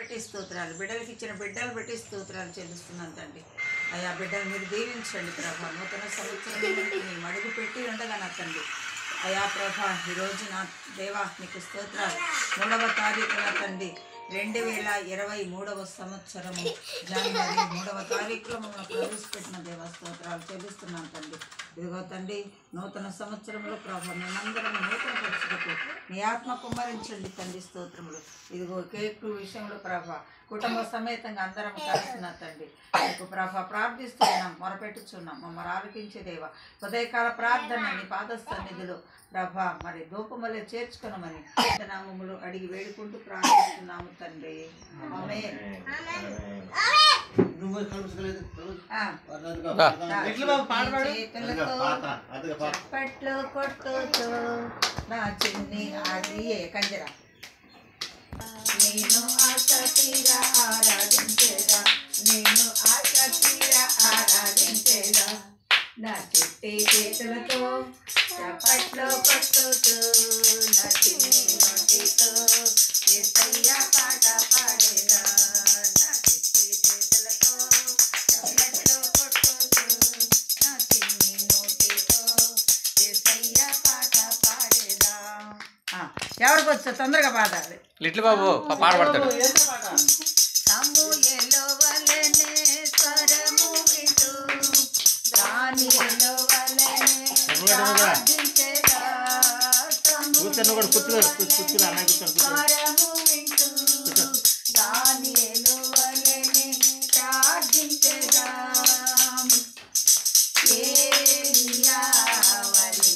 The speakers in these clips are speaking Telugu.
బట్టి స్తోత్రాలు బిడ్డలకి ఇచ్చిన బిడ్డలు బట్టి స్తోత్రాలు చెల్లిస్తున్నాను తండ్రి అయ్యా బిడ్డలు మీరు దీవించండి ప్రభా నూతన సంవత్సరం మేము అడుగు పెట్టి ఉండగా నా తండ్రి అయా ప్రభా ఈరోజు నా దేవా నీకు స్తోత్రాలు మూడవ తారీఖున తండ్రి రెండు వేల ఇరవై మూడవ సంవత్సరము జనవరి మూడవ తారీఖులో మమ్మల్ని ప్రవేశపెట్టిన దేవ స్తోత్రాలు చెల్లిస్తున్నాను తండ్రి ఇదిగో తండ్రి నూతన సంవత్సరంలో ప్రభా మేమందరం నూతన పరిస్థితులకు నీ ఆత్మ కుమ్మరించండి తండ్రి స్తోత్రములు ఇదిగో కేక్ విషయంలో ప్రభా కుటుంబ సమేతంగా అందరం కలిసిన తండ్రి నీకు ప్రభా ప్రార్థిస్తున్నాం మొరపెట్టుచున్నాం మమ్మల్ని ఆలకించే దేవ ఉదయకాల ప్రార్థన నీ పాద సన్నిధిలో ప్రభా మరి ధూపములే చేర్చుకునమని నామములు అడిగి వేడుకుంటూ ప్రార్థిస్తున్నాము తండ్రి ఆమేన్. నువ్వు కలుసుకోలేదు ఆ, ఎట్లా బాబు పాట పాడు చేతులతో చప్పట్లు కొట్టుతూ నా చిన్ని అది ఏ కంజర నేను ఆశ తీరా ఆరాధించేదా నేను ఆశ తీరా ఆరాధించేదా నా చుట్టి చేతులతో చప్పట్లు కొట్టుతూ నా చిన్ని నోటితో ఏసయ్య పాట పాడేదా నా చుట్టి చేతులతో చప్పట్లు కొట్టుతూ నా చిన్ని నోటితో ఏసయ్య పాట పాడేదా ఎవరికి వచ్చా తొందరగా పాడాలి లిటిల్ బాబు పా- పాట పాడతాడు ఏంటో పాట సమూయేలో వలెనే స్వరము వింటూ దానిలో వలెనే ప్రార్థించెదా. కూర్చొని కూడా కూర్చున్నారు కూర్చుని అన్న కూర్చొని కూర్చొని స్వరము వింటూ దానిలో వలెనే ప్రార్థించెదా. ఏలియా వలె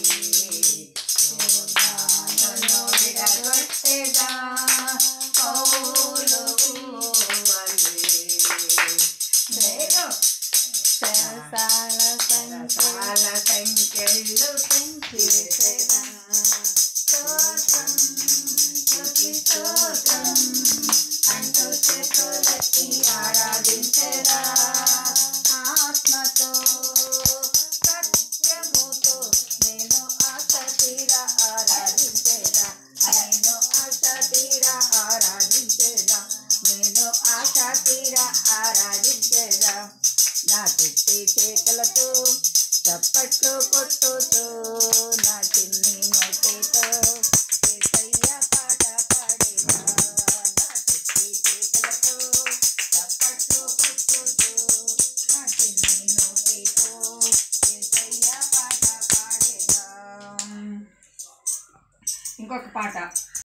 యోర్దానును విడగొట్టెదా. పౌలుకు వలె నేను సరసాల సంఖ్యల సంఖ్యలు తెంచేసేదా. స్తోత్రం, స్తుతి స్తోత్రం అంటూ చేతులెత్తి ఆరాధించెదా. ఆత్మతో సత్యముతో నేను ఆశ తీర ఆరాధించేదా నేను ఆశ తీర ఆరాధించేదా నేను ఆశ తీర ఆరాధించేదా నా చుట్టి చేతులతో చప్పట్లు కొట్టుతూ నా చిన్ని నోటితో ఏసయ్య పాట పాడేదా నా చుట్టి చేతులతో చప్పట్లు కొట్టుతూ నా చిన్ని నోటితో ఏసయ్య పాట పాడేదా ఇంకొక పాట